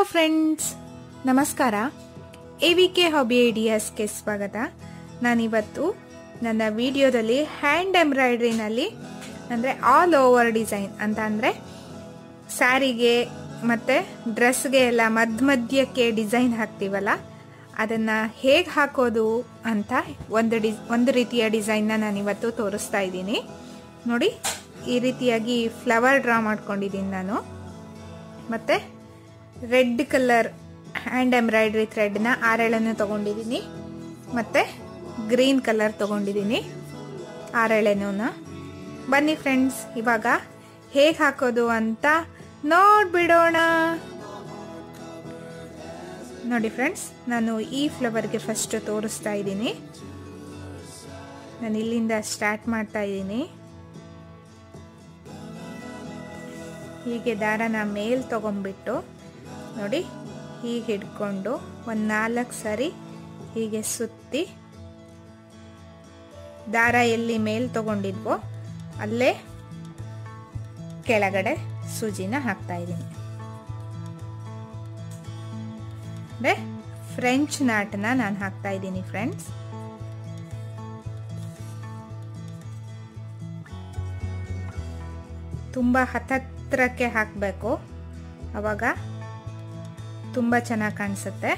friends ನಮಸ್ಕಾರ A V K hobby ಐಡಿಯಾಸ್ಗೆ ಸ್ವಾಗತ ನಾನಿವತ್ತು ನನ್ನ ವಿಡಿಯೋದಲ್ಲಿ ಹ್ಯಾಂಡ್ ಎಂಬ್ರಾಯ್ಡ್ರಿನಲ್ಲಿ ಅಂದರೆ ಆಲ್ ಓವರ್ ಡಿಸೈನ್ ಅಂತ ಅಂದರೆ ಸ್ಯಾರಿಗೆ ಮತ್ತು ಡ್ರೆಸ್ಗೆ ಎಲ್ಲ ಮಧ್ಯ ಮಧ್ಯಕ್ಕೆ ಡಿಸೈನ್ ಹಾಕ್ತೀವಲ್ಲ ಅದನ್ನು ಹೇಗೆ ಹಾಕೋದು ಅಂತ ಒಂದು ಡಿ ಒಂದು ರೀತಿಯ ಡಿಸೈನ್ನ ನಾನಿವತ್ತು ತೋರಿಸ್ತಾ ಇದ್ದೀನಿ ನೋಡಿ ಈ ರೀತಿಯಾಗಿ ಫ್ಲವರ್ ಡ್ರಾ ಮಾಡ್ಕೊಂಡಿದ್ದೀನಿ ನಾನು ಮತ್ತು ರೆಡ್ ಕಲರ್ ಹ್ಯಾಂಡ್ ಎಂಬ್ರಾಯ್ಡ್ರಿ ಥ್ರೆಡ್ನ ಆರೆಳನ್ನು ತೊಗೊಂಡಿದ್ದೀನಿ ಮತ್ತು ಗ್ರೀನ್ ಕಲರ್ ತೊಗೊಂಡಿದ್ದೀನಿ ಆರೆಳೆನೂನ ಬನ್ನಿ ಫ್ರೆಂಡ್ಸ್ ಇವಾಗ ಹೇಗೆ ಹಾಕೋದು ಅಂತ ನೋಡ್ಬಿಡೋಣ ನೋಡಿ ಫ್ರೆಂಡ್ಸ್ ನಾನು ಈ ಫ್ಲವರ್ಗೆ ಫಸ್ಟ್ ತೋರಿಸ್ತಾ ಇದ್ದೀನಿ ನಾನು ಇಲ್ಲಿಂದ ಸ್ಟಾರ್ಟ್ ಮಾಡ್ತಾ ಇದ್ದೀನಿ ಹೀಗೆ ದಾರನ ಮೇಲ್ ತಗೊಂಡ್ಬಿಟ್ಟು ನೋಡಿ ಹೀಗೆ ಹಿಡ್ಕೊಂಡು ಒಂದು ನಾಲ್ಕು ಸರಿ ಹೀಗೆ ಸುತ್ತಿ ದಾರ ಎಲ್ಲಿ ಮೇಲ್ ತಗೊಂಡಿದ್ವೋ ಅಲ್ಲೇ ಕೆಳಗಡೆ ಸೂಜಿನ ಹಾಕ್ತಾ ಇದ್ದೀನಿ ಅಂದರೆ ಫ್ರೆಂಚ್ ನಾಟನ್ನ ನಾನು ಹಾಕ್ತಾ ಇದ್ದೀನಿ ಫ್ರೆಂಡ್ಸ್ ತುಂಬ ಹತ್ತತ್ರಕ್ಕೆ ಹಾಕಬೇಕು ಅವಾಗ ತುಂಬ ಚೆನ್ನಾಗಿ ಕಾಣಿಸುತ್ತೆ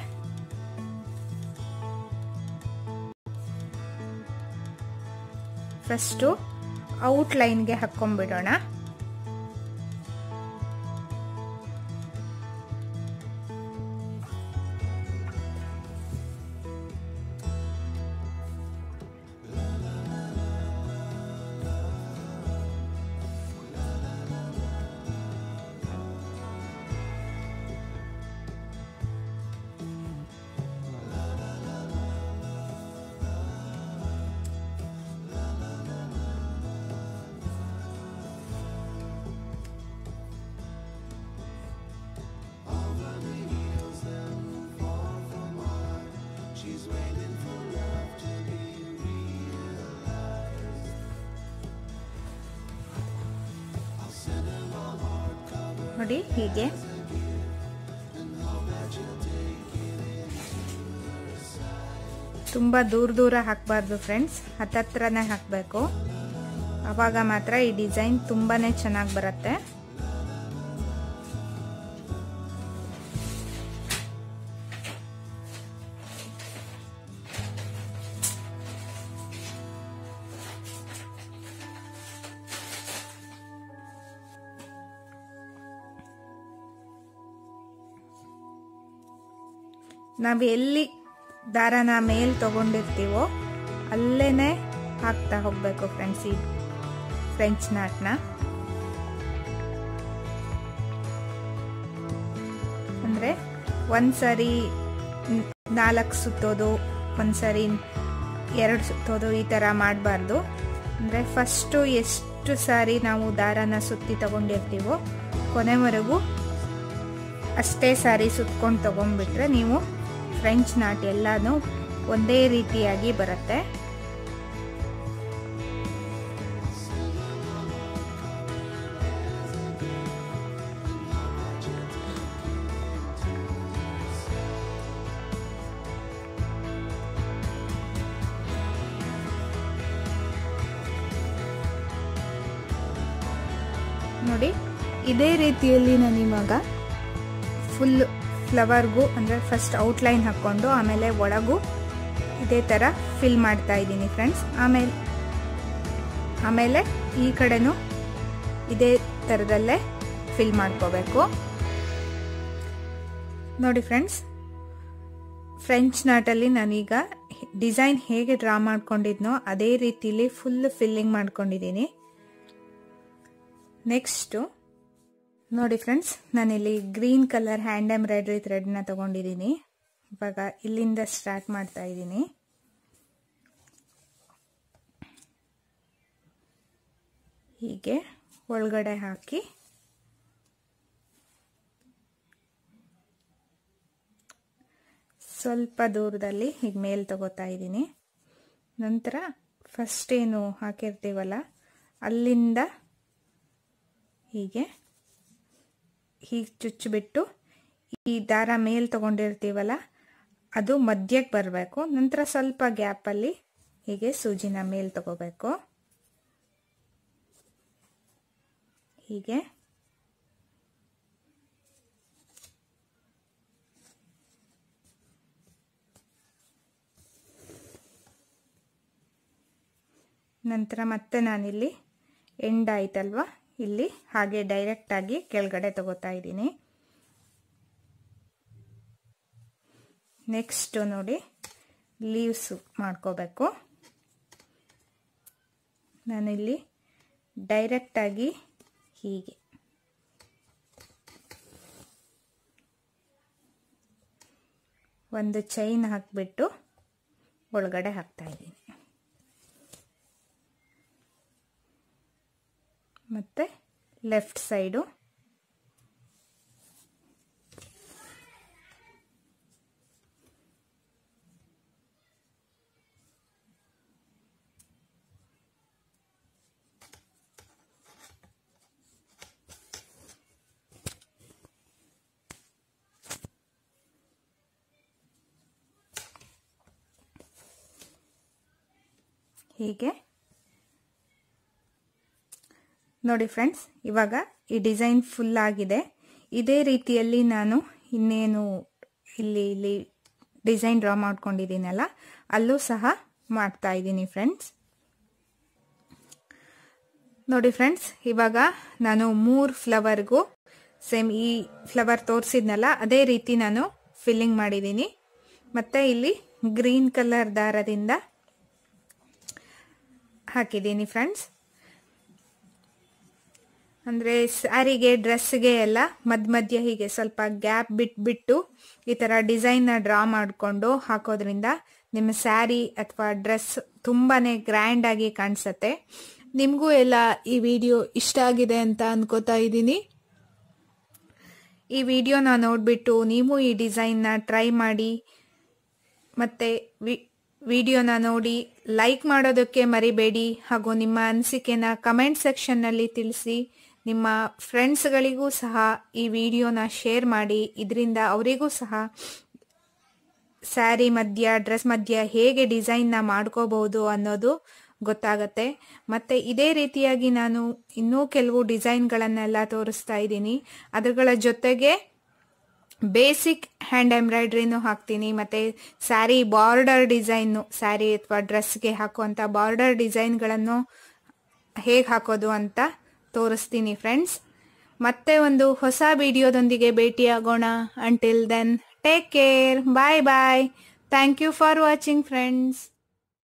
ಫಸ್ಟು ಔಟ್ಲೈನ್ಗೆ ಹಾಕ್ಕೊಂಡ್ಬಿಡೋಣ ನೋಡಿ ಹೀಗೆ ತುಂಬ ದೂರ ದೂರ ಹಾಕಬಾರ್ದು ಫ್ರೆಂಡ್ಸ್ ಹತ್ತತ್ರನೇ ಹಾಕಬೇಕು ಆವಾಗ ಮಾತ್ರ ಈ ಡಿಸೈನ್ ತುಂಬಾ ಚೆನ್ನಾಗಿ ಬರುತ್ತೆ ನಾವು ಎಲ್ಲಿ ದಾರನ ಮೇಲ್ ತಗೊಂಡಿರ್ತೀವೋ ಅಲ್ಲೇನೆ ಹಾಕ್ತಾ ಹೋಗ್ಬೇಕು ಫ್ರೆಂಡ್ಸ್ ಈ ಫ್ರೆಂಚ್ ನಾಟ್ನ ಅಂದರೆ ಒಂದ್ಸರಿ ನಾಲ್ಕು ಸುತ್ತೋದು ಒಂದ್ಸರಿ ಎರಡು ಸುತ್ತೋದು ಈ ಥರ ಮಾಡಬಾರ್ದು ಅಂದರೆ ಫಸ್ಟು ಎಷ್ಟು ಸಾರಿ ನಾವು ದಾರನ ಸುತ್ತಿ ತಗೊಂಡಿರ್ತೀವೋ ಕೊನೆವರೆಗೂ ಅಷ್ಟೇ ಸಾರಿ ಸುತ್ಕೊಂಡು ತಗೊಂಡ್ಬಿಟ್ರೆ ನೀವು ಫ್ರೆಂಚ್ ನಾಟ್ ಎಲ್ಲಾನು ಒಂದೇ ರೀತಿಯಾಗಿ ಬರುತ್ತೆ ನೋಡಿ ಇದೇ ರೀತಿಯಲ್ಲಿ ನಾನು ಇವಾಗ ಫುಲ್ ಫ್ಲವರ್ಗೂ ಅಂದರೆ ಫಸ್ಟ್ ಔಟ್ಲೈನ್ ಹಾಕ್ಕೊಂಡು ಆಮೇಲೆ ಒಳಗೂ ಇದೇ ಥರ ಫಿಲ್ ಮಾಡ್ತಾ ಇದ್ದೀನಿ ಫ್ರೆಂಡ್ಸ್ ಆಮೇಲೆ ಆಮೇಲೆ ಈ ಕಡೆನೂ ಇದೇ ಥರದಲ್ಲೇ ಫಿಲ್ ಮಾಡ್ಕೋಬೇಕು ನೋಡಿ ಫ್ರೆಂಡ್ಸ್ ಫ್ರೆಂಚ್ ನಾಟಲ್ಲಿ ನಾನೀಗ ಡಿಸೈನ್ ಹೇಗೆ ಡ್ರಾ ಮಾಡ್ಕೊಂಡಿದ್ನೋ ಅದೇ ರೀತಿಲಿ ಫುಲ್ ಫಿಲ್ಲಿಂಗ್ ಮಾಡ್ಕೊಂಡಿದ್ದೀನಿ ನೆಕ್ಸ್ಟು ನೋಡಿ ಫ್ರೆಂಡ್ಸ್ ನಾನಿಲ್ಲಿ ಗ್ರೀನ್ ಕಲರ್ ಹ್ಯಾಂಡ್ ಎಂಬ್ರಾಯ್ಡ್ರಿ ಥ್ರೆಡ್ನ ತಗೊಂಡಿದ್ದೀನಿ ಇವಾಗ ಇಲ್ಲಿಂದ ಸ್ಟಾರ್ಟ್ ಮಾಡ್ತಾ ಇದ್ದೀನಿ ಹೀಗೆ ಒಳಗಡೆ ಹಾಕಿ ಸ್ವಲ್ಪ ದೂರದಲ್ಲಿ ಹೀಗೆ ಮೇಲೆ ತಗೋತಾ ಇದ್ದೀನಿ ನಂತರ ಫಸ್ಟ್ ಏನು ಹಾಕಿರ್ತೀವಲ್ಲ ಅಲ್ಲಿಂದ ಹೀಗೆ ಹೀಗೆ ಚುಚ್ಚಿಬಿಟ್ಟು ಈ ದಾರ ಮೇಲ್ ತಗೊಂಡಿರ್ತೀವಲ್ಲ ಅದು ಮಧ್ಯಕ್ಕೆ ಬರಬೇಕು ನಂತರ ಸ್ವಲ್ಪ ಗ್ಯಾಪಲ್ಲಿ ಹೀಗೆ ಸೂಜಿನ ಮೇಲ್ ತಗೋಬೇಕು ಹೀಗೆ ನಂತರ ಮತ್ತೆ ನಾನಿಲ್ಲಿ ಎಂಡ್ ಆಯ್ತಲ್ವಾ ಇಲ್ಲಿ ಹಾಗೆ ಡೈರೆಕ್ಟಾಗಿ ಕೆಳಗಡೆ ತಗೋತಾ ಇದ್ದೀನಿ ನೆಕ್ಸ್ಟು ನೋಡಿ ಲೀವ್ಸು ಮಾಡ್ಕೋಬೇಕು ನಾನಿಲ್ಲಿ ಡೈರೆಕ್ಟಾಗಿ ಹೀಗೆ ಒಂದು ಚೈನ್ ಹಾಕಿಬಿಟ್ಟು ಒಳಗಡೆ ಹಾಕ್ತಾ ಇದ್ದೀನಿ ಮತ್ತು ಲೆಫ್ಟ್ ಸೈಡು ಹೀಗೆ ನೋಡಿ ಫ್ರೆಂಡ್ಸ್ ಇವಾಗ ಈ ಡಿಸೈನ್ ಫುಲ್ ಆಗಿದೆ ಇದೇ ರೀತಿಯಲ್ಲಿ ನಾನು ಇನ್ನೇನು ಇಲ್ಲಿ ಇಲ್ಲಿ ಡಿಸೈನ್ ಡ್ರಾ ಮಾಡ್ಕೊಂಡಿದ್ದೀನಲ್ಲ ಅಲ್ಲೂ ಸಹ ಮಾಡ್ತಾ ಇದ್ದೀನಿ ಫ್ರೆಂಡ್ಸ್ ನೋಡಿ ಫ್ರೆಂಡ್ಸ್ ಇವಾಗ ನಾನು ಮೂರು ಫ್ಲವರ್ಗೂ ಸೇಮ್ ಈ ಫ್ಲವರ್ ತೋರಿಸಿದ್ನಲ್ಲ ಅದೇ ರೀತಿ ನಾನು ಫಿಲ್ಲಿಂಗ್ ಮಾಡಿದ್ದೀನಿ ಮತ್ತು ಇಲ್ಲಿ ಗ್ರೀನ್ ಕಲರ್ ದಾರದಿಂದ ಹಾಕಿದ್ದೀನಿ ಫ್ರೆಂಡ್ಸ್ ಅಂದರೆ ಸ್ಯಾರಿಗೆ ಡ್ರೆಸ್ಗೆ ಎಲ್ಲ ಮಧ್ಯ ಮಧ್ಯ ಹೀಗೆ ಸ್ವಲ್ಪ ಗ್ಯಾಪ್ ಬಿಟ್ಬಿಟ್ಟು ಈ ಥರ ಡಿಸೈನ್ನ ಡ್ರಾ ಮಾಡಿಕೊಂಡು ಹಾಕೋದ್ರಿಂದ ನಿಮ್ಮ ಸ್ಯಾರಿ ಅಥವಾ ಡ್ರೆಸ್ ತುಂಬಾ ಗ್ರ್ಯಾಂಡಾಗಿ ಕಾಣಿಸುತ್ತೆ ನಿಮಗೂ ಎಲ್ಲ ಈ ವಿಡಿಯೋ ಇಷ್ಟ ಆಗಿದೆ ಅಂತ ಅನ್ಕೋತಾ ಇದ್ದೀನಿ ಈ ವಿಡಿಯೋನ ನೋಡಿಬಿಟ್ಟು ನೀವು ಈ ಡಿಸೈನ್ನ ಟ್ರೈ ಮಾಡಿ ಮತ್ತು ವಿ ವಿಡಿಯೋನ ನೋಡಿ ಲೈಕ್ ಮಾಡೋದಕ್ಕೆ ಮರಿಬೇಡಿ ಹಾಗೂ ನಿಮ್ಮ ಅನಿಸಿಕೆನ ಕಮೆಂಟ್ ಸೆಕ್ಷನ್ನಲ್ಲಿ ತಿಳಿಸಿ ನಿಮ್ಮ ಫ್ರೆಂಡ್ಸ್ಗಳಿಗೂ ಸಹ ಈ ವಿಡಿಯೋನ ಶೇರ್ ಮಾಡಿ ಇದರಿಂದ ಅವರಿಗೂ ಸಹ ಸ್ಯಾರಿ ಮಧ್ಯ ಡ್ರೆಸ್ ಮಧ್ಯ ಹೇಗೆ ಡಿಸೈನ್ನ ಮಾಡ್ಕೋಬಹುದು ಅನ್ನೋದು ಗೊತ್ತಾಗತ್ತೆ ಮತ್ತು ಇದೇ ರೀತಿಯಾಗಿ ನಾನು ಇನ್ನೂ ಕೆಲವು ಡಿಸೈನ್ಗಳನ್ನೆಲ್ಲ ತೋರಿಸ್ತಾ ಇದ್ದೀನಿ ಅದರ ಜೊತೆಗೆ ಬೇಸಿಕ್ ಹ್ಯಾಂಡ್ ಎಂಬ್ರಾಯ್ಡ್ರಿನೂ ಹಾಕ್ತೀನಿ ಮತ್ತು ಸ್ಯಾರಿ ಬಾರ್ಡರ್ ಡಿಸೈನು ಸ್ಯಾರಿ ಅಥವಾ ಡ್ರೆಸ್ಗೆ ಹಾಕುವಂಥ ಬಾರ್ಡರ್ ಡಿಸೈನ್ಗಳನ್ನು ಹೇಗೆ ಹಾಕೋದು ಅಂತ ತೋರಿಸ್ತೀನಿ ಫ್ರೆಂಡ್ಸ್ ಮತ್ತೆ ಒಂದು ಹೊಸ ವಿಡಿಯೋದೊಂದಿಗೆ ಭೇಟಿಯಾಗೋಣ until then take care bye bye thank you for watching friends